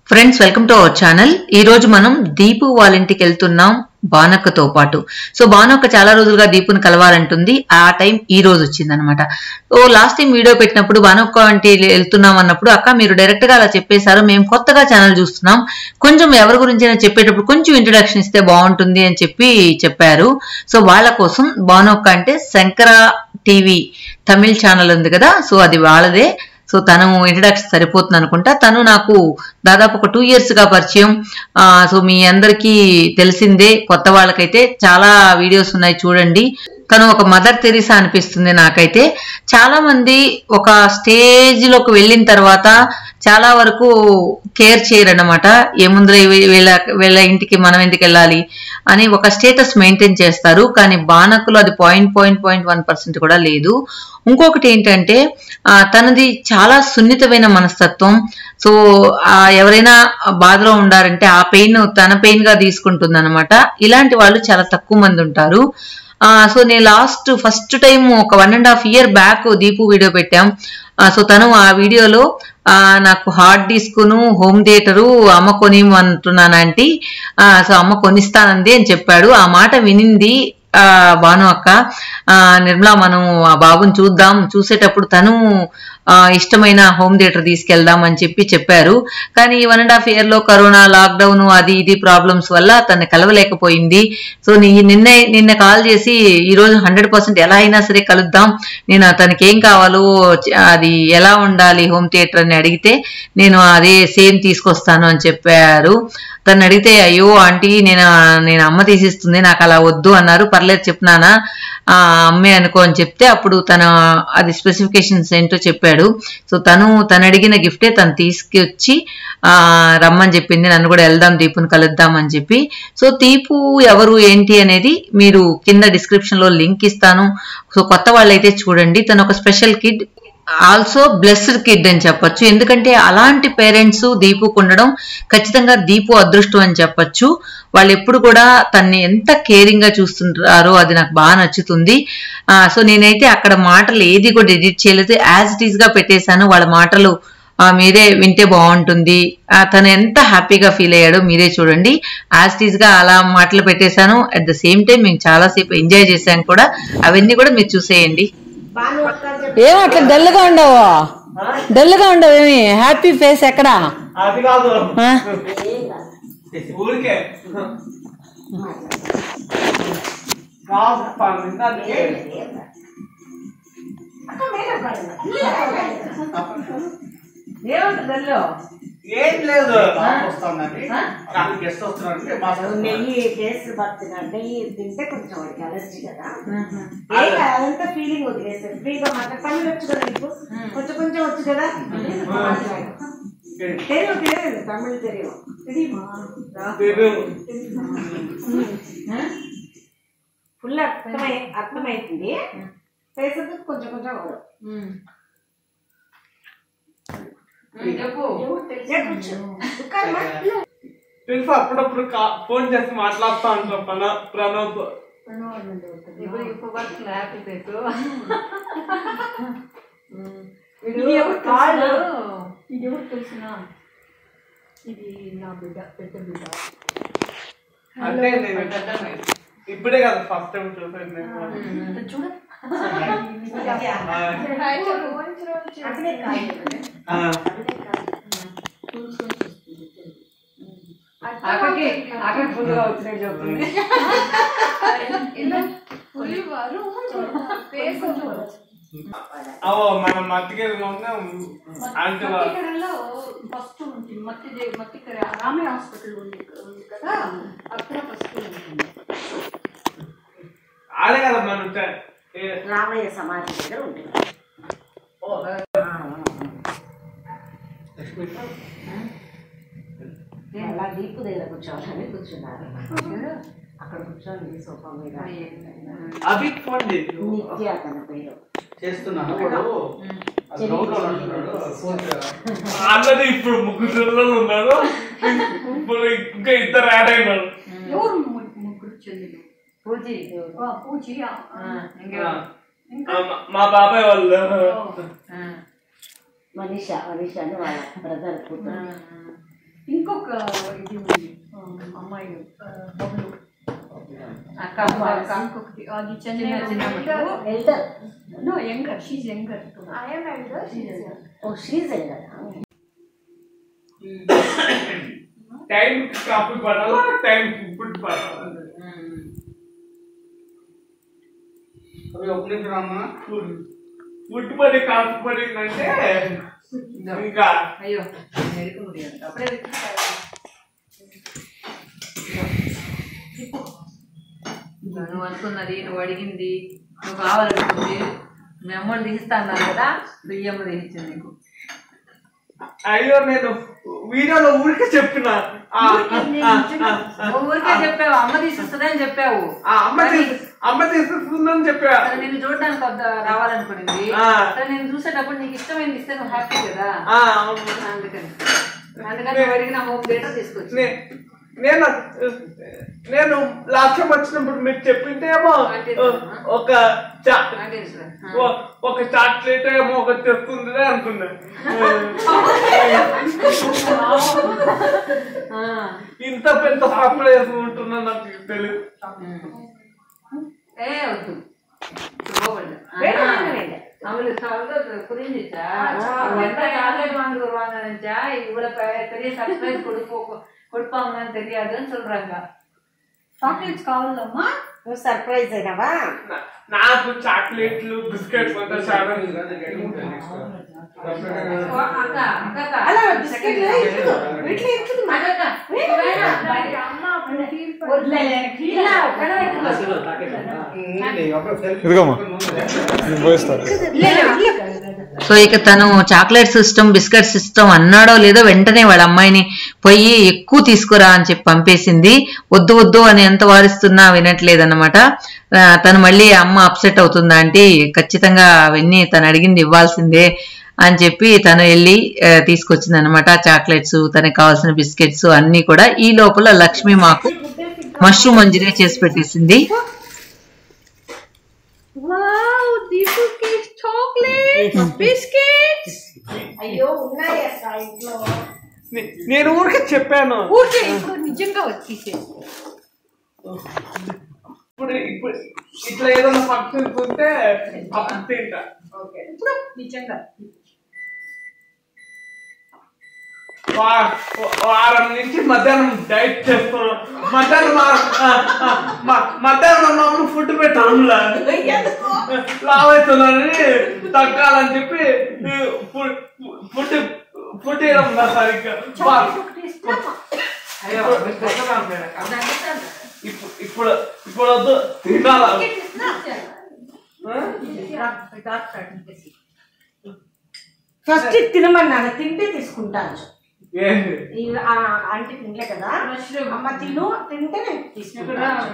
Friends welcome to our channel ఈ రోజు మనం దీపు వాళ్ళ ఇంటికి వెళ్తున్నాం బానక్కతో పాటు సో బానక్క చాలా రోజులుగా దీపుని కలవాలంటుంది ఆ టైం ఈ రోజు వచ్చిందనమాట ఓ లాస్ట్ టైం వీడియో పెట్టినప్పుడు బానక్క అంటే వెళ్తున్నాం అన్నప్పుడు అక్క మీరు డైరెక్ట్ గా అలా చెప్పేశారు మేము కొత్తగా ఛానల్ చూస్తున్నాం కొంచెం ఎవరి గురించి చెప్పేటప్పుడు కొంచెం ఇంట్రడక్షన్ ఇస్తే బాగుంటుంది అని చెప్పి చెప్పారు సో వాళ్ళ కోసం బానక్క అంటే శంకర టీవీ తమిళ్ ఛానల్ ఉంది కదా సో అది వాళ్ళదే సో తను ఇంట్రడక్షన్ సరిపోతుంది అనుకుంటా తను నాకు దాదాపు ఒక టూ ఇయర్స్ గా పరిచయం ఆ, సో మీ అందరికీ తెలిసిందే కొత్త వాళ్ళకైతే చాలా వీడియోస్ ఉన్నాయి చూడండి తను ఒక మదర్ తెరీసా అనిపిస్తుంది నాకైతే చాలా మంది ఒక స్టేజ్ లోకి వెళ్ళిన తర్వాత చాలా వరకు కేర్ చేయరన్నమాట ఏముందిలే వీ- వీళ్ళ వీళ్ళ ఇంటికి మనం ఎందుకు వెళ్ళాలి అని ఒక స్టేటస్ మెయింటైన్ చేస్తారు కానీ బానకులు అది point point point one percent కూడా లేదు ఇంకొకటి ఏంటంటే ఆ, తనది చాలా సున్నితమైన మనస్తత్వం సో ఆ, ఎవరైనా బాధలో ఉండారంటే ఆ పెయిన్ తన పెయిన్ గా తీసుకుంటుంది అనమాట ఇలాంటి వాళ్ళు చాలా తక్కువ మంది ఉంటారు ఆ, సో నేను లాస్ట్ ఫస్ట్ టైం ఒక one and half year back Deepu video పెట్టాం ఆ, సో తను ఆ వీడియోలో ఆ, నాకు హార్డ్ డిస్క్ను హోమ్ థియేటరు అమ్మ కొనిమంటున్నాను ఆంటీ ఆ, సో అమ్మ కొనిస్తానంది అని చెప్పాడు ఆ మాట వినింది ఆ, భాను అక్క ఆ, నిర్మలా మనం ఆ బాబుని చూద్దాం చూసేటప్పుడు తను ఆ, ఇష్టమైన హోమ్ థియేటర్ తీసుకెళ్దాం అని చెప్పి చెప్పారు కానీ వన్ అండ్ హాఫ్ ఇయర్ లో కరోనా లాక్డౌన్ అది ఇది ప్రాబ్లమ్స్ వల్ల తను కలవలేకపోయింది సో నీ నిన్న నిన్న కాల్ చేసి ఈ రోజు హండ్రెడ్ పర్సెంట్ ఎలా అయినా సరే కలుద్దాం నేను తనకి ఏం కావాలో చ- అది ఎలా ఉండాలి హోమ్ థియేటర్ అని అడిగితే నేను అదే సేమ్ తీసుకొస్తాను అని చెప్పారు తను అడిగితే అయ్యో ఆంటీ నేను నేను అమ్మ తీసిస్తుంది నాకు అలా వద్దు అన్నారు పర్లేదు చెప్పినానా ఆ అమ్మే అనుకో అని చెప్తే అప్పుడు తన అది స్పెసిఫికేషన్స్ ఏంటో చెప్పాడు సో తను తను అడిగిన గిఫ్టే తను తీసుకొచ్చి ఆ రమ్మని చెప్పింది నన్ను కూడా వెళ్దాం దీపుని కలుద్దాం అని చెప్పి సో దీపు ఎవరు ఏంటి అనేది మీరు కింద డిస్క్రిప్షన్ లో లింక్ ఇస్తాను సో కొత్త వాళ్ళైతే చూడండి తను ఒక special kid also blessed kid అని చెప్పొచ్చు ఎందుకంటే అలాంటి పేరెంట్స్ దీపుకు ఉండడం ఖచ్చితంగా దీపు అదృష్టం అని చెప్పొచ్చు వాళ్ళు ఎప్పుడు కూడా తన్ని ఎంత కేరింగ్ గా చూస్తుంటారో అది నాకు బాగా నచ్చుతుంది ఆ, సో నేనైతే అక్కడ మాటలు ఏది కూడా ఎడిట్ చేయలేదు యాజ్ ఇట్ ఈస్ గా పెట్టేశాను వాళ్ళ మాటలు ఆ, మీరే వింటే బాగుంటుంది ఆ, తను ఎంత హ్యాపీగా ఫీల్ అయ్యాడో మీరే చూడండి యాజ్ ఇట్ ఈస్ గా అలా మాటలు పెట్టేశాను అట్ ద సేమ్ టైం మేము చాలా సేపు ఎంజాయ్ చేశాం కూడా అవన్నీ కూడా మీరు చూసేయండి ఏం అట్లా డల్గా ఉండవు డల్గా ఉండవు ఏమి హ్యాపీ ఫేస్ ఎక్కడ అది కాదు ఆ? ఊరికే కాదు పని అది. ఏం లేదు వస్తుందండి నాకు గెస్ట్ వస్తున్నారండి మా నెయ్యి టేస్ట్ పడుతున్నా నెయ్యి తింటే కొంచెం వాడికి అలర్జీ కదా ఏం కాదు, అదంతా ఫీలింగ్ వదిలేసారు ఫ్రీగా మాట తమిళ వచ్చు కదా నీకు కొంచెం కొంచెం వచ్చు కదా తెలియదు తెలియదు తమిళ తెలియదు ఫుల్ అర్థమై అర్థమైతుంది చేసేది కొంచెం కొంచెం అవదు చెప్పు. దుకాణమా? తెలుసు అప్పుడప్పుడు కా- ఫోన్ చేసి మాట్లాడుతా ఉంటాం ప్రణవ్ ప్రణవ్ ఇది ఎవరు కాళ్ళు ఇది ఎవరు తెలిసిన ఇది నా బిడ్డ పెద్ద బిడ్డ అంటే నేను ఇప్పుడే కదా ఫస్ట్ టైం చూసాను నేను చూడ అక్కడే కాళ్ళు ఆ, అక్కడికి అక్కడ ఫుల్గా వచ్చినాయి చెప్తుంది అవో మనం మట్టికి అంటే ఫస్ట్ ఉంటుంది మత్తి దే- మత్తి కర- రామయ్య హాస్పిటల్ ఉంది ఉంది కదా అక్కడ ఫస్ట్ ఉంటుంది ఆడే కదా మనం ట- ఏ- రామయ్య సమాధి దగ్గర ఉంటుంది అలా దీపు దగ్గర కూర్చోవాలని కూర్చున్నారు అక్కడ కూర్చొని సోఫా మీద అభి ఫోన్ చేసి నిత్య తన పేరు చేస్తున్నాను వాడు అది నవ్వుతా ఉంటున్నాడు ఫోన్ చేయాలి. ఆల్రెడీ ఇప్పుడు ముగ్గురు పిల్లలు ఉన్నారు ఇప్పుడు ఇంకా ఇద్దరు యాడ్ అయినారు ఎవరు ము- ముగ్గురు చెల్లెలు పూజీ ఆ, పూజి ఆ, ఆ, ఆ, ఆ, మా- మా బాబాయ్ వాళ్ళు మనీష మనీష అని వాళ్ళ బ్రదర్ కూతురు ఇంకా ఒక ఇది ఉంది ఆ, అమ్మాయి ఆ, బొమ్మలు అక్క అక్క ఇంకొకటి అది చెన్నై వచ్చినప్పుడు elder no younger she's younger oh she's elder time coffee పడాలా టైం ఫుడ్ పడాలా అవి ఒక నిమిషం అమ్మా ఫుడ్ ఫుడ్ పడి కాఫీ పడిందంటే ఇంకా అయ్యో మెరుకుంది అంట. అప్పుడే వెతుకుతారు. నువ్వు అనుకున్నది నువ్వు అడిగింది నువ్వు కావాలనుకుంది మీ అమ్మని తీసిస్తా అన్నారు కదా బియ్యమ్మ తీసిచ్చింది నీకు అయ్యో నేను వీడియోలో ఊరికే చెప్పిన ఆ, ఆ, ఆ, ఆ, నువ్వు ఊరికే చెప్పావు అమ్మ తీసిస్తుందని చెప్పావు ఆ, అమ్మ తీసి అమ్మ తీసుకుందని చెప్పా సరే నేను చూడడానికి వద్ద రావాలనుకునింది ఆ. సరే నేను చూసేటప్పుడు నీకు ఇష్టమైంది ఇస్తే నువ్వు హ్యాపీ కదా ఆ, అవును. అందుకని అందుకని నువ్వు అడిగిన హోమ్ థియేటర్ తీసుకొచ్చి నే- నేను నేను లాస్ట్ టైం వచ్చినప్పుడు మీకు చెప్పింటేమో ఒక చా- అంటే ఇష్టం. ఆ. ఓ- ఒక చాక్లెట్ ఏమో ఒక తెస్తుంది అనుకున్నా ఆ. ఇంత పెద్ద సర్ప్రైజ్ ఉంటుందో నాకు తెలియదు ఏ వద్దు పోగొట్టు. ಬೇಡ, ఆ. ಬೇಡ, ಬೇಡ. அவளுக்கு சொல்றது புரிஞ்சுச்சா எந்த சாக்லேட் வாங்க வருவாங்க நினைச்சா இவ்வளவு பெ- பெரிய சர்ப்ரைஸ் கொடுப்போம் கொடுப்பாங்கன்னு தெரியாதுன்னு சொல்றாங்க చాక్లెట్స్ కావాలమ్మా నువ్వు సర్ప్రైజ్ అయినావా నా- నాకు చాక్లెట్లు బిస్కెట్స్ అంతా చాలా ఓ, అక్క అక్క అక్క. అలా బిస్కెట్ ఇట్లు వీటిలో ఇట్లు అక్క, అక్క. ఒకవేళ వద్దులే, ఇలా ఒక్కడ పెట్టుకో. ఇదిగోమ్మా నేను పోయిస్తాను సో ఇక తను చాక్లెట్ సిస్టమ్ బిస్కెట్ సిస్టమ్ అన్నాడో లేదో వెంటనే వాళ్ళ అమ్మాయిని పోయి ఎక్కువ తీసుకురా అని చెప్పి పంపేసింది వద్దు వద్దు అని ఎంత వారిస్తున్నా వినట్లేదన్నమాట ఆ, తను మళ్ళీ అమ్మ అప్సెట్ అవుతుందా అంటే ఖచ్చితంగా అవన్నీ తను అడిగింది ఇవ్వాల్సిందే అని చెప్పి తను వెళ్ళి తీసుకొచ్చింది అనమాట చాక్లెట్స్ తనకి కావాల్సిన బిస్కెట్స్ అన్ని కూడా ఈ లోపల లక్ష్మి మాకు మష్రూమ్ మంజూరియా చేసి పెట్టేసింది wow Deepu cake chocolates biscuits అయ్యో ఉన్నాయి అక్క ఇంట్లో నే- నేను ఊరికే చెప్పాను ఊరికే ఇప్పుడు నిజంగా వచ్చేసే ఇప్పుడు ఇప్పుడు ఇట్లా ఏదైనా ఫంక్షన్స్ ఉంటే అప్పుడు తింటా ఇప్పుడు నిజంగా వా- వారం నుంచి మధ్యాహ్నం డైట్ చేస్తున్నా మధ్యాహ్నం ఆ- ఆ, ఆ, మ- మధ్యాహ్నం మా అమ్మ ఫుడ్ పెట్టాను లావ్ అవుతున్నానని తగ్గాలని చెప్పి ఫుడ్ ఫుడ్ ఫుడ్ వేయడం నా సరిగ్గా వా- ఇప్పుడు ఇప్పుడు ఇప్పుడు వద్దు తినాలా ఫస్ట్ తినమన్నాను తింటే తీసుకుంటాను ఏంటి ఈ ఆ ఆంటీ తినలే కదా అమ్మ తిను తింటే నేను తీసుకుంటాను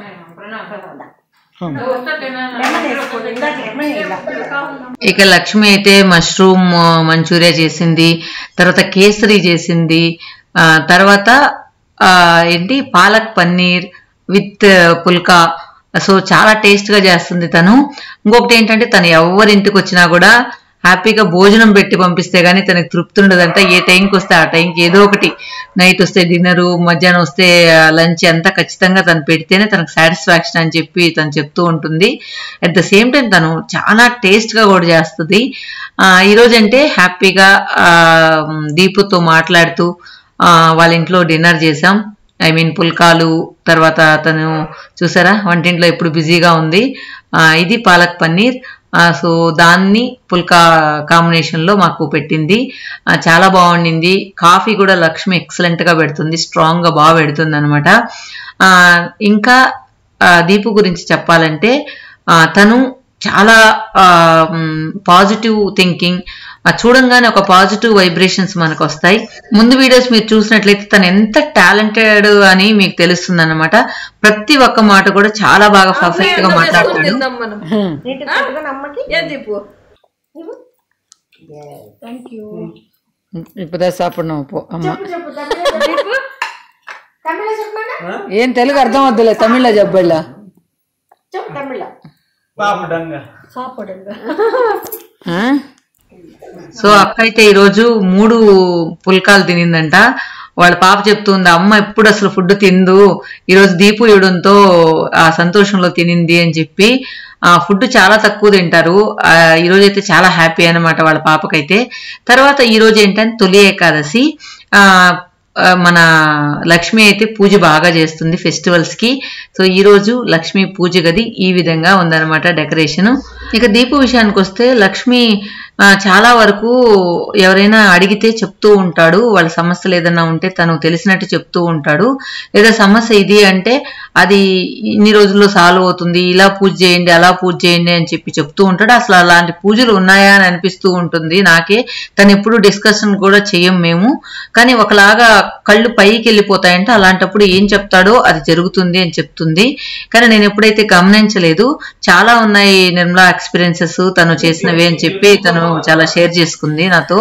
లెమన్ వేసుకోండి ఇందాక లెమన్ వేయాల. ఇక లక్ష్మి అయితే మష్రూమ్ ఆ, మంచూరియా చేసింది తర్వాత కేసరి చేసింది ఆ, తర్వాత ఆ, ఏంటి పాలక్ పన్నీర్ విత్ పుల్కా సో చాలా టేస్ట్ గా చేస్తుంది తను ఇంకొకటి ఏంటంటే తను ఎవరి ఇంటికి వచ్చినా కూడా హ్యాపీగా భోజనం పెట్టి పంపిస్తే గానీ తనకి తృప్తి ఉండదంట ఏ టైంకి వస్తే ఆ టైంకి ఏదో ఒకటి నైట్ వస్తే డిన్నర్ మధ్యాహ్నం వస్తే లంచ్ అంతా ఖచ్చితంగా తను పెడితేనే తనకు సాటిస్ఫాక్షన్ అని చెప్పి తను చెప్తూ ఉంటుంది అట్ ద సేమ్ టైం తను చాలా టేస్ట్ గా కూడా చేస్తుంది ఆ, ఈ రోజు అంటే హ్యాపీగా ఆ, దీపుతో మాట్లాడుతూ ఆ, వాళ్ళ ఇంట్లో డిన్నర్ చేసాం ఐ మీన్ పుల్కాలు తర్వాత తను చూసారా వంటింట్లో ఎప్పుడు బిజీగా ఉంది ఆ, ఇది పాలక్ పన్నీర్ ఆ, సో దాన్ని పుల్కా కాంబినేషన్ లో మాకు పెట్టింది ఆ, చాలా బాగుండింది కాఫీ కూడా లక్ష్మి ఎక్సలెంట్ గా పెడుతుంది స్ట్రాంగ్ గా బాగా పెడుతుంది అనమాట ఇంకా ఆ, దీపు గురించి చెప్పాలంటే ఆ, తను చాలా పాజిటివ్ థింకింగ్ చూడంగానే ఒక పాజిటివ్ వైబ్రేషన్స్ మనకు వస్తాయి ముందు వీడియోస్ మీరు చూసినట్లయితే తను ఎంత టాలెంటెడ్ అని మీకు తెలుస్తుంది అనమాట ప్రతి ఒక్క మాట కూడా చాలా బాగా పర్ఫెక్ట్ గా మాట్లాడతాడు నీటి కొట్టుకొని అమ్మకి దీపు థ్యాంక్ యూ இப்பதான் சாப்பிடணும் போ అమ్మ చెప్పు చెప్పు తమిళ తమిళ చెప్పనా ఏం తెలుగు అర్థం అవుతులే తమిళ్లో చెప్పల్లా చెప్పు తమిళ పాపడంగా సాపడంగా సో అక్క అయితే ఈరోజు మూడు పుల్కాలు తినిందంట వాళ్ళ పాప చెప్తుంది అమ్మ ఎప్పుడు అసలు ఫుడ్ తిందు ఈరోజు దీపు ఇవ్వడంతో ఆ సంతోషంలో తినింది అని చెప్పి ఆ ఫుడ్ చాలా తక్కువ తింటారు ఆ, ఈ రోజు అయితే చాలా హ్యాపీ అన్నమాట వాళ్ళ పాపకైతే తర్వాత ఈ రోజు ఏంటంటే తొలి ఏకాదశి ఆ ఆ, మన లక్ష్మి అయితే పూజ బాగా చేస్తుంది ఫెస్టివల్స్ కి సో ఈ రోజు లక్ష్మి పూజ గది ఈ విధంగా ఉందన్నమాట డెకరేషన్ ఇక దీపు విషయానికి వస్తే లక్ష్మి ఆ, చాలా వరకు ఎవరైనా అడిగితే చెప్తూ ఉంటాడు వాళ్ళ సమస్యలు ఏదైనా ఉంటే తను తెలిసినట్టు చెప్తూ ఉంటాడు లేదా సమస్య ఇది అంటే అది ఇన్ని రోజుల్లో సాల్వ్ అవుతుంది ఇలా పూజ చేయండి అలా పూజ చేయండి అని చెప్పి చెప్తూ ఉంటాడు అసలు అలాంటి పూజలు ఉన్నాయా అని అనిపిస్తూ ఉంటుంది నాకే తను ఎప్పుడు డిస్కషన్ కూడా చెయ్యం మేము కానీ ఒకలాగా కళ్ళు పైకి వెళ్ళిపోతాయంటే అలాంటప్పుడు ఏం చెప్తాడో అది జరుగుతుంది అని చెప్తుంది కానీ నేను ఎప్పుడైతే గమనించలేదు చాలా ఉన్నాయి నిర్మలా ఎక్స్పీరియన్సెస్ తను చేసినవి అని చెప్పి తను చాలా షేర్ చేసుకుంది నాతో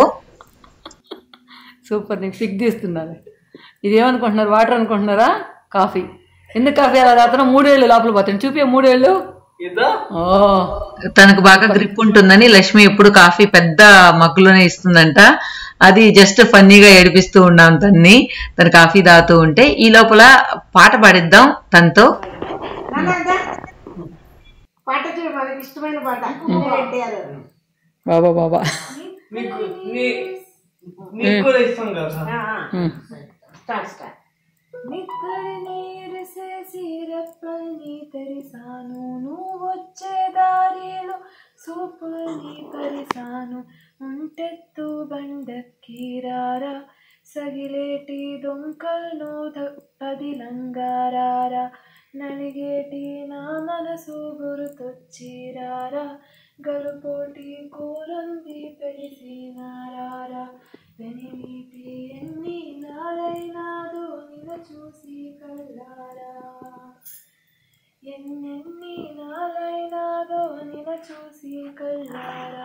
సూపర్ నీకు పిక్ తీస్తున్నాను ఇది ఏమనుకుంటున్నారు వాటర్ అనుకుంటున్నారా కాఫీ ఎందుకు కాఫీ అలా రాత్రం మూడేళ్ళు లోపల పోతాను చూపే మూడేళ్ళు ఇదో ఓ తనకు బాగా గ్రిప్ ఉంటుందని లక్ష్మి ఎప్పుడు కాఫీ పెద్ద మగ్గులోనే ఇస్తుందంట అది జస్ట్ ఫన్నీగా ఏడిపిస్తూ ఉన్నాం తన్ని తను కాఫీ తాగుతూ ఉంటే ఈ లోపల పాట పాడిద్దాం తనతో నాన్న, పాట చూడు మనకి ఇష్టమైన పాట ఎన్టీఆర్ బాబా బాబా నీకు నీ నీకు కూడా ఇష్టం కదా ఉమ్. స్టార్ట్ స్టార్ట్ నిక్కడి నీరు సేసి రెప్పల్ని తెరిసాను నువ్వు వచ్చే దారిలో సూపుల్ని పరిసాను ఉంటెత్తు బండక్కీరారా సగిలేటి దొంకల్ను పదిలంగారారా నలిగేటి నా మనసు గుర్తొచ్చిరారా గలుపోటి కూరంది పెరిసినారారా వెనిమిటి ఎన్ని నారైనాదో నిల చూసి కళ్ళారా ఎన్నెన్ని నాలైనాదో నిల చూసి కళ్ళారా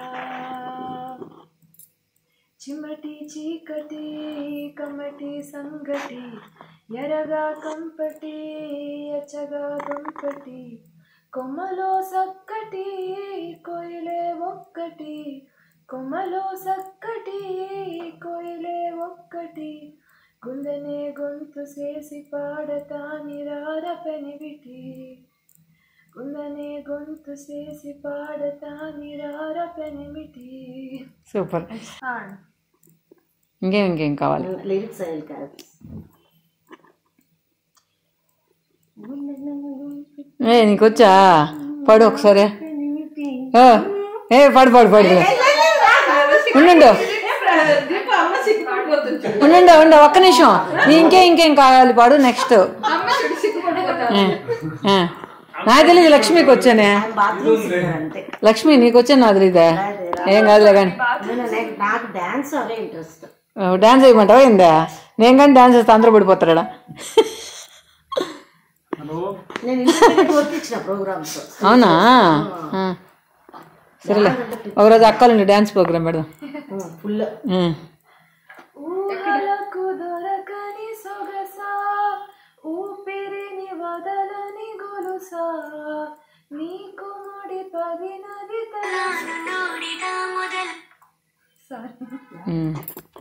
చిమ్మటి చీకటి కమ్మటి సంగటి ఎరగా కంపటి ఎచ్చగా దుంపటి కొమ్మలో సక్కటి కోయిలే ఒక్కటి కొమ్మలో సక్కటి కోయిలే ఒక్కటి గుండెనే గొంతు చేసి పాడతాని రార పెనివిటి గుండెనే గొంతు చేసి పాడతాని రార పెనిమిటి సూపర్ ఇంకేం ఇంకేం కావాలి లిరిక్స్ అయ్యి కాదు ఏ నీకు వచ్చా పాడు ఒకసారి ఆ, ఏ పాడు పాడు పాడు ఉండు ఉండు ఉండు ఒక్క నిమిషం నీ ఇంకేం ఇంకేం కావాలి పాడు నెక్స్ట్ నాకు తెలియదు లక్ష్మికి వచ్చానే బాత్రూమ్ అంతే లక్ష్మి నీకు వచ్చా నాకు తెలియదా ఏం కాదులే కానీ నేను- నేను- నాకు డాన్స్ అవే ఇంట్రెస్ట్ డాన్స్ వేయమంటావా ఏందా నేను కానీ డాన్స్ చేస్తే అందరూ పడిపోతాడా నేను ఇంటర్మీడియట్ వర్క్ ఇచ్చిన ప్రోగ్రామ్స్ అవునా ఆ. సరేలే ఒకరోజు అక్కలుండి డాన్స్ ప్రోగ్రామ్ పెడదాం ఫుల్ ఉమ్. ఊహలకు దొరకని సొగసా ఊపిరిని వదలని గొలుసా నీకు ముడి పదినది ఉమ్.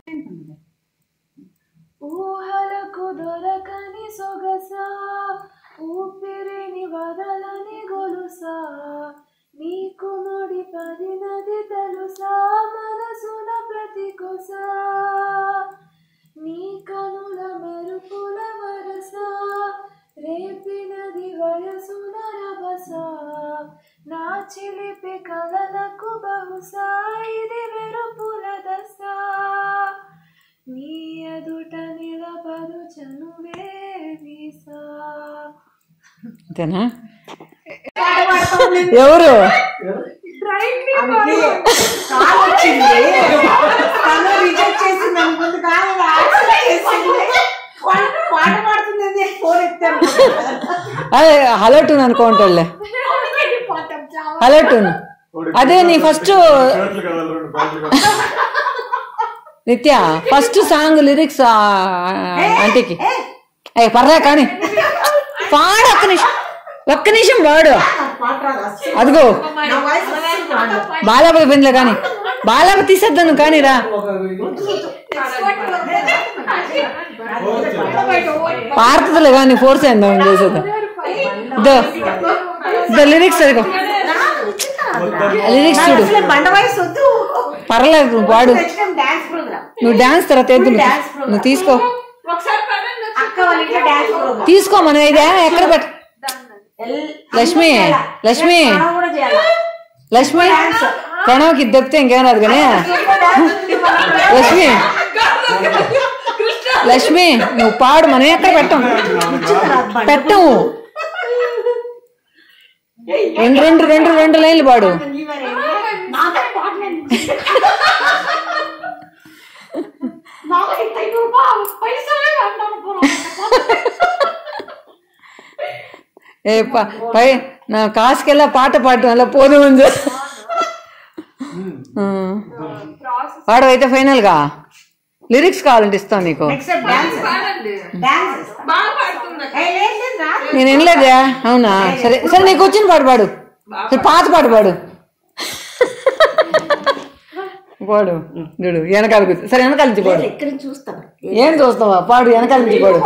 ఊహలకు దొరకని సొగసా ఊపిరిని వదలని గొలుసా నీకు ముడి పదినది తెలుసా మనసున ప్రతి కొసా నీ కనుల మెరుపుల వరస రేపినది వయసున రభస నా చిలిపి కలలకు బహుశా ఇది వెరుపుల దశ నీ ఎదుట నిలబడు చనువే వీసా అంతేనా ఎవరు కాల్ వచ్చింది తను రిజెక్ట్ చేసింది అనుకుంది కాదు యాక్సెప్ట్ చేసింది పాట పాట పాడుతుంది ఫోన్ ఎత్తాను అదే హలో టూన్ అనుకోంటాడులే హలో టూన్ అదే నీ ఫస్ట్ షర్ట్లు కావాలి రెండు ప్యాంట్లు కావాలి నిత్య ఫస్ట్ సాంగ్ లిరిక్స్ ఆంటీకి ఏ పర్లే కానీ పాడు ఒక్క నిమిషం ఒక్క నిమిషం పాడు పాట రాదు అస్సలు. అదిగో నా వాయిస్ అస్సలు రాదు. బాలాపతి పెండ్లే కానీ బాలాపతి తీసేద్దాను కానీ రా పారుతుందిలే కానీ ఫోర్స్ అయిందా చేసేది ఇదో ఇదో లిరిక్స్ అదిగో లిరిక్స్ చూడు అసలు బండ వయసు వద్దు పర్లేదు నువ్వు పాడు డాన్స్ ప్రోగ్రామ్ నువ్వు డాన్స్ తర్వాత ఏదో నువ్వు- Dance program. నువ్వు తీసుకో ఒకసారి పాడండి అక్క వాళ్ళ ఇంట్లో డాన్స్ ప్రోగ్రామ్ తీసుకో మనం ఇదే ఎక్కడ పెట్ట లక్ష్మి లక్ష్మి కూడా చేయాలి లక్ష్మి ప్రణవ్కి ఇది తప్పితే ఇంకేం రాదు కానీ లక్ష్మి లక్ష్మి నువ్వు పాడు మనం ఎక్కడ పెట్టం పెట్టము రెండు రెండు రెండు రెండు లైన్లు పాడు నాకే పాడలేదు నాకే ఐదు రూపాయలు పైసలే అంటాను ఏ ప- పై నా కాసుకెళ్ళా పాట పాడటం అలా పోదు ఉంది పాడు అయితే ఫైనల్ గా లిరిక్స్ కావాలంటే ఇస్తాను నీకు డాన్స్ పాడండి డాన్స్ బాగా పాడుతుంది లేదు లేదు రా నేను వినలేదా అవునా సరే సరే నీకు వచ్చిన పాడు పాడు సరే పాత పాడు పాడు పాడు చూడు వెనకాల కూర్చో సరే వెనకాల నుంచి పాడు ఇక్కడ నుంచి చూస్తాను ఏం చూస్తావా పాడు వెనకాల నుంచి పాడు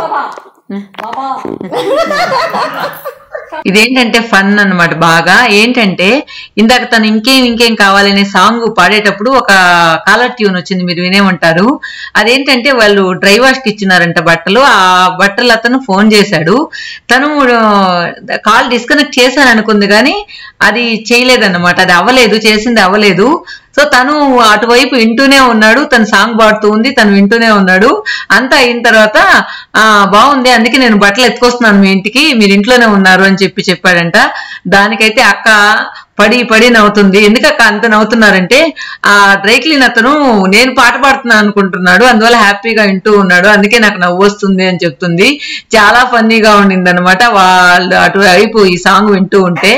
ఇదేంటంటే ఫన్ అన్నమాట బాగా ఏంటంటే ఇందాక తను ఇంకేం ఇంకేం కావాలనే సాంగ్ పాడేటప్పుడు ఒక కాలర్ ట్యూన్ వచ్చింది మీరు వినే ఉంటారు అదేంటంటే వాళ్ళు డ్రై వాష్ కి ఇచ్చినారంట బట్టలు ఆ బట్టలు అతను ఫోన్ చేశాడు తను కాల్ డిస్కనెక్ట్ చేశాను అనుకుంది కానీ అది చేయలేదన్నమాట అది అవ్వలేదు చేసింది అవ్వలేదు సో తను అటువైపు వింటూనే ఉన్నాడు తను సాంగ్ పాడుతూ ఉంది తను వింటూనే ఉన్నాడు అంతా అయిన తర్వాత ఆ బాగుంది అందుకే నేను బట్టలు ఎత్తుకొస్తున్నాను మీ ఇంటికి మీరు ఇంట్లోనే ఉన్నారు అని చెప్పి చెప్పాడంట దానికైతే అక్క పడి పడి నవ్వుతుంది ఎందుకక్క అంత నవ్వుతున్నారంటే ఆ డ్రై క్లీన్ అతను నేను పాట పాడుతున్నాను అనుకుంటున్నాడు అందువల్ల హ్యాపీగా వింటూ ఉన్నాడు అందుకే నాకు నవ్వు వస్తుంది అని చెప్తుంది చాలా ఫన్నీగా ఉండింది అనమాట వాళ్ళు అటువైపు ఈ సాంగ్ వింటూ ఉంటే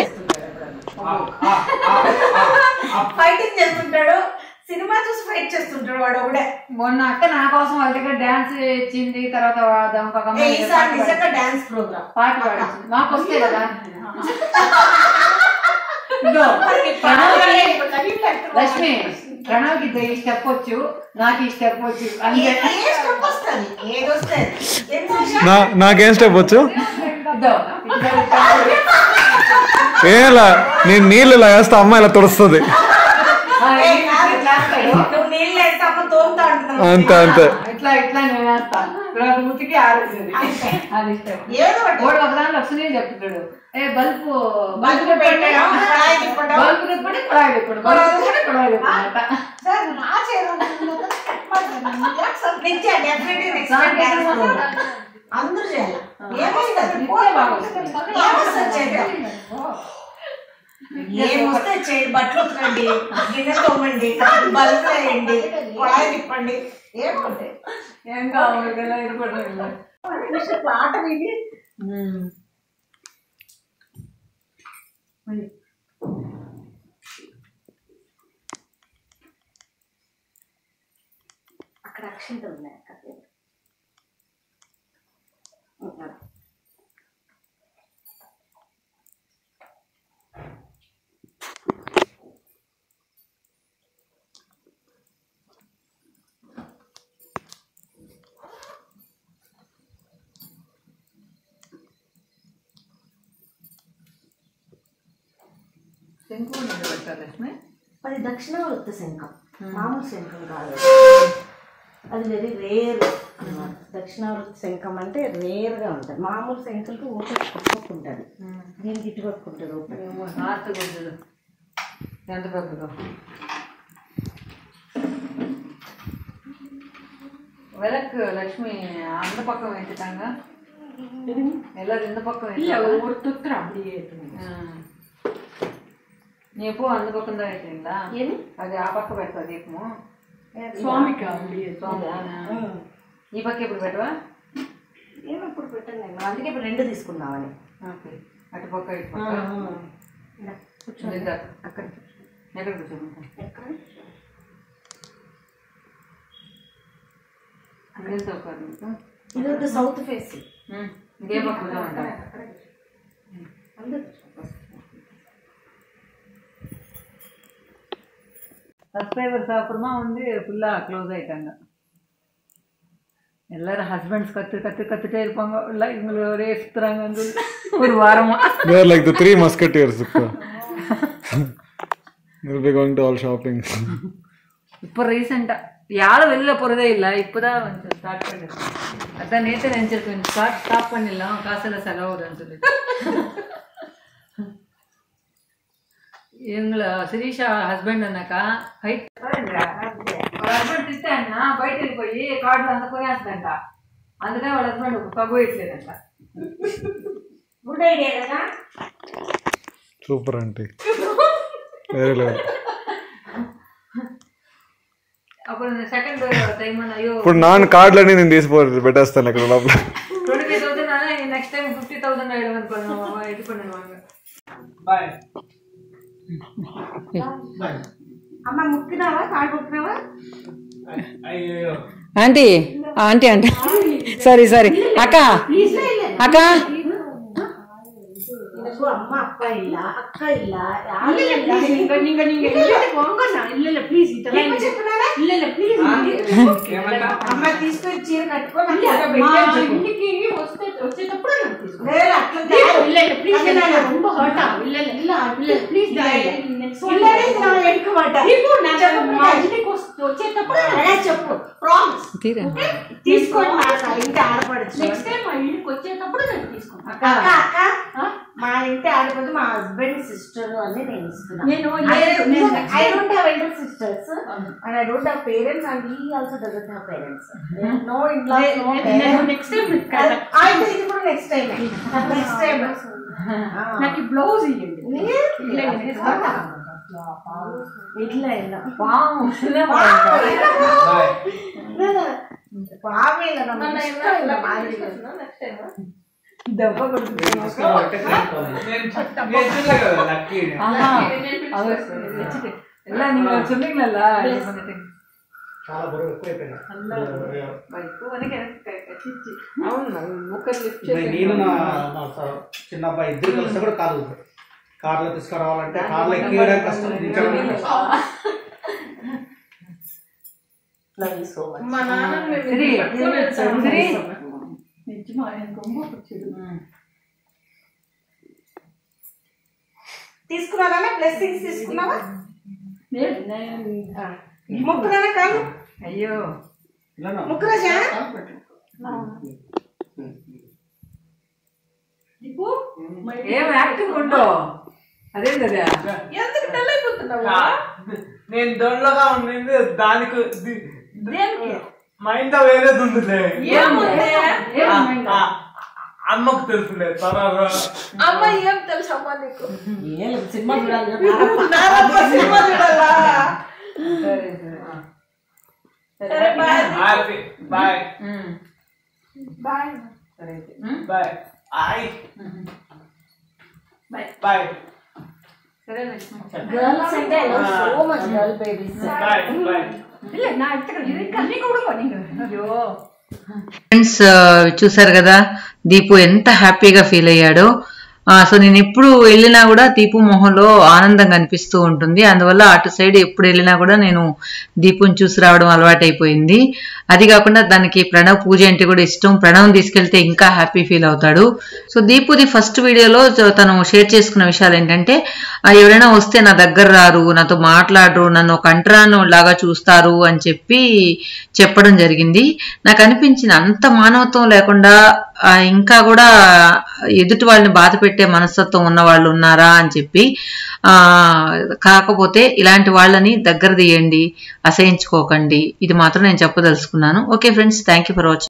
ఫైటింగ్ చేస్తుంటాడు సినిమా చూసి ఫైట్ చేస్తుంటాడు వాడు ఒకడే మొన్న అక్క నా కోసం వాళ్ళ దగ్గర డాన్స్ ఇచ్చింది తర్వాత ఇంకొక ఏ, ఈసారి నిజంగా డాన్స్ ప్రోగ్రామ్ పాట పాడించింది మాకు వస్తే కదా ఇదో, ప్రణవ్కి- లక్ష్మి ప్రణవ్కి ఇద్ద ఈ స్టెప్ వచ్చు నాకు ఈ స్టెప్ వచ్చు అంతే ఏ స్టెప్ వస్తుంది ఏదొస్తుంది నా నాకేం స్టెప్ వచ్చు ఇద్దో, ఇట్లా ఇట్లా. ఏలా నేను నీళ్ళు ఇలా వేస్తా అమ్మ ఇలా తుడుస్తుంది ఆ, ఇట్లా వేస్తాడు. నువ్వు నీళ్ళు వేస్తే అమ్మ తోముతా ఉంటుంది అంతే అంతే ఇట్లా ఇట్లా నేను వేస్తాను తర్వాత ముతికి ఆరేసింది అది ఇష్టం ఏదో ఒకటి వాడు ఒకదాని సునీల్ చెప్తున్నాడు ఏ బల్బు బల్బు పెట్టడం, కళాయి తిప్పడం. బల్బు తిప్పడి కుళాయి తిప్పడు బల్బు తిప్పడి కుళాయి తిప్పడట సార్ నా చీర నిత్య డెఫినెట్లీ నెక్స్ట్ దానికి డాన్స్ ఏమో ప్రోగ్రామ్ అందరూ చేయాలి ఏమొస్తుంది ఏమొస్తుంది చేద్దాం ఏమొస్తే చేయండి బట్టలు ఉతకండి గిన్నె తోమండి బల్బ్ వేయండి కుళాయి తిప్పండి ఏముంటాయి ఏం కావాలి కదా ఇరుకోవడం ఇలా. పాట విని అక్కడ అక్షంతలు ఉన్నాయి అక్కడ శంకు నుండి పెట్టాలి లక్ష్మి అది దక్షిణావృత్త శంఖం మామూలు శంఖం కాదు అది వెరీ రేర్ అన్నమాట దక్షిణావృత్త శంఖం అంటే రేర్గా ఉంటుంది మామూలు శంఖంకి ఊపిరి పట్టుకుంటుంది దీనికి ఇటు పట్టుకుంటుంది ఊపిరి నార్త్ గుంజుడు ఎంత పెద్దదో వెనక్ లక్ష్మి అంద పక్కం వెంటుతాంగా ఎలా ఇంద పక్కం ஒருத்தர் அப்படியே నీ పూ అంద పక్కం దా అయిపోయిందా ఏమి అది ఆ పక్క పెడతా దీపము சுவாமிக்கு அப்படியே ఈ పక్క ఎప్పుడు పెట్టవా ఏమి ఇప్పుడు పెట్టండి నేను అందుకే ఇప్పుడు రెండు తీసుకుందామని ఓకే అటు పక్క ఇటు పక్క ఇలా ఇందాక అక్కడ ఎక్కడ కూర్చోమంటా ఎక్కడ అక్కడేం తోకారు మీకు ఇది వద్దు సౌత్ ఫేస్ ఉమ్, ఇంకే పక్క కూర్చోమంటా అందరూ సబ్స్క్రైబర్స్ అప్పుడుమా ఉంది ఫుల్లా క్లోజ్ అయిட்டாங்க எல்லாரும் ஹஸ்பண்ட்ஸ் கத்து கத்து கத்துட்டே இருப்பாங்க எல்லாம் இவங்களை ஒரே சுத்துறாங்கன்னு சொல்லி ஒரு வாரமா They are like the three musketeers. Sukha. We'll be going to all shopping. இப்போ ரீசெண்டா யாரும் வெளில போறதே இல்ல இப்பதான் வந்து ஸ்டார்ட் பண்ணிருக்கோம் அதான் நேத்து நினைச்சிருக்கேன் ஸ்டார்ட் ஸ்டாப் பண்ணிடலாம் காசுல செலவுன்னு சொல்லிட்டு இவங்கள శిరీష హస్బెండ్ అన్నాక బయట వాళ్ళ హస్బెండ్ తిట్టాడినా బయటకు పోయి కార్డులు అంతా కొనేస్తుందంట అందుకని వాళ్ళ హస్బెండ్ పగ్గు వేయట్లేదంట గుడ్ ఐడియా కదా Super auntie. Very level. అప్పుడు సెకండ్ టైం అయ్యో ఇప్పుడు నాన్న కార్డులన్నీ నేను తీసిపోయి పెట్టేస్తాను ఇక్కడ లోపల ట్వంటీ ఫైవ్ థౌసండ్ అనే నెక్స్ట్ టైం ఫిఫ్టీ థౌసండ్ ఆயிடும் అనుకున్నాం ఇది பண்ணுவாங்க బాయ్ అమ్మ ముక్కినావా కాడు ముక్కినావా అయ్యో ఆంటీ ఆంటీ అంటే సారీ సారీ అక్క అక్క எனக்கு அம்மா அப்பா இல்ல அக்கா இல்ல யாரும் இல்ல இல்ல please, நீங்க நீங்க நீங்க இல்ல போங்க நான் இல்ல இல்ல ப்ளீஸ் இதெல்லாம் ఏమో இல்ல చెప్పున్నారా இல்ல இல்ல ப்ளீజ్ ఏమంటా అమ్మ తీసుకొని చీర కట్టుకొని இல்ல అక్కడ మా పెట్టాను చెప్పు. ఇంటికి వస్తే వచ్చేటప్పుడు నాకు తీసుకో లేదు అట్లా இல்ல కాదు. இல்ல இல்ல ப்ளீஸ் அது நான் ரொம்ப ஹர்ட் ஆகும் இல்ல இல்ல இல்ல இல்ல ப்ளீஸ் இல்ல, లేదు, నా వెనక మాట. ఇప్పుడు నా చెప్పు, మా ఇంటికి వస్తే- వచ్చేటప్పుడు అదే చెప్పు ప్రామిస్ తీరా తీసుకొని మా ఇంటి ఆడపడుచు నెక్స్ట్ టైం మా ఇంటికి వచ్చేటప్పుడు నేను తీసుకుంటాను అక్క అక్క మా ఇంటి ఆడపడుచు మా హస్బెండ్ సిస్టర్ అని నేను ఇస్తున్నాను నేను లేదు నేను next I time- don't have elder sisters and I don't have parents and he also doesn't have parents. No in-laws, no నేను parents. నెక్స్ట్ టైం అయితే ఇది కూడా నెక్స్ట్ టైం నెక్స్ట్ టైం నాకు ఈ బ్లౌజ్ ఇవ్వండి ఇట్లా ఇలా బాగా ఇలా మన ఇష్టం ఇలా మాదిరి దెబ్బ కొడుతుంది నేను నేను చూడలే కదా లక్కీ ஆஹா அவர் வச்சுட்டு எல்லாம் நீங்க சொன்னீங்களா இது பண்ணிட்டு చాలా బరువు ఎక్కువైపోయినా இப்போ வரைக்கும் எனக்கு க- கட்டிச்சு అవును ముక్కలు లిఫ్ట్ నేను మా మా స- చిన్న అబ్బాయి ఇద్దరు కలిసి కూడా కాదు కార్లో తీసుకురావాలంటే కార్లో ఎక్కియడానికి కష్టం దించడం కష్టం. లవ్ యూ సో మచ్ మా నాన్న సరే సరే నిజమా ఆయన ரொம்ப పిచ్చిది తీసుకున్నావా బ్లెస్సింగ్స్ తీసుకున్నావా నేను ముక్కురానా కాదు అయ్యో ఇలానా? ముక్కురాజా ఇప్పుడు ఏం యాక్టింగ్ ఉండో అదేం కదా ఎందుకు డల్ అయిపోతున్నావు నేను దొండగా ఉండింది దానికి ది- దేనికి మైండ్ వేరేది ఉందిలే ఏముంది ఆ, ఆ, అమ్మకు తెలుసులే తర్వాత అమ్మ ఏం తెలుసు అమ్మ నీకు ఏం సినిమా చూడాలి సినిమా చూడాలా సరే సరే ఆ. సరే బాయ్ హ్యాపీ బాయ్ ఉమ్. బాయ్ సరే అయితే ఉమ్. బాయ్ ఐ బాయ్ బాయ్ సరే లక్ష్మి గర్ల్స్ అంటే I love so much girl babies bye bye இல்ல நான் எடுத்துக்கிறேன் இது நீங்க கொடுங்க நீங்க అయ్యో ఫ్రెండ్స్ చూసారు కదా దీపు ఎంత హ్యాపీగా ఫీల్ అయ్యాడో ఆ, సో నేను ఎప్పుడు వెళ్ళినా కూడా దీపు మొహంలో ఆనందం కనిపిస్తూ ఉంటుంది అందువల్ల అటు సైడ్ ఎప్పుడు వెళ్ళినా కూడా నేను దీపుని చూసి రావడం అలవాటైపోయింది అది కాకుండా దానికి ప్రణవ్ పూజ అంటే కూడా ఇష్టం ప్రణవ్ తీసుకెళ్తే ఇంకా హ్యాపీ ఫీల్ అవుతాడు సో దీపుది ఫస్ట్ వీడియోలో జ- తను షేర్ చేసుకున్న విషయాలు ఏంటంటే ఆ, ఎవరైనా వస్తే నా దగ్గర రారు నాతో మాట్లాడరు నన్ను ఒక అంటరాను లాగా చూస్తారు అని చెప్పి చెప్పడం జరిగింది నాకు అనిపించింది అంత మానవత్వం లేకుండా ఆ, ఇంకా కూడా ఎదుటి వాళ్ళని బాధ పెట్టే మనస్తత్వం ఉన్న వాళ్ళు ఉన్నారా అని చెప్పి ఆ కాకపోతే ఇలాంటి వాళ్ళని దగ్గర తీయండి అసహించుకోకండి ఇది మాత్రం నేను చెప్పదలుచుకున్నాను okay friends thank you for watching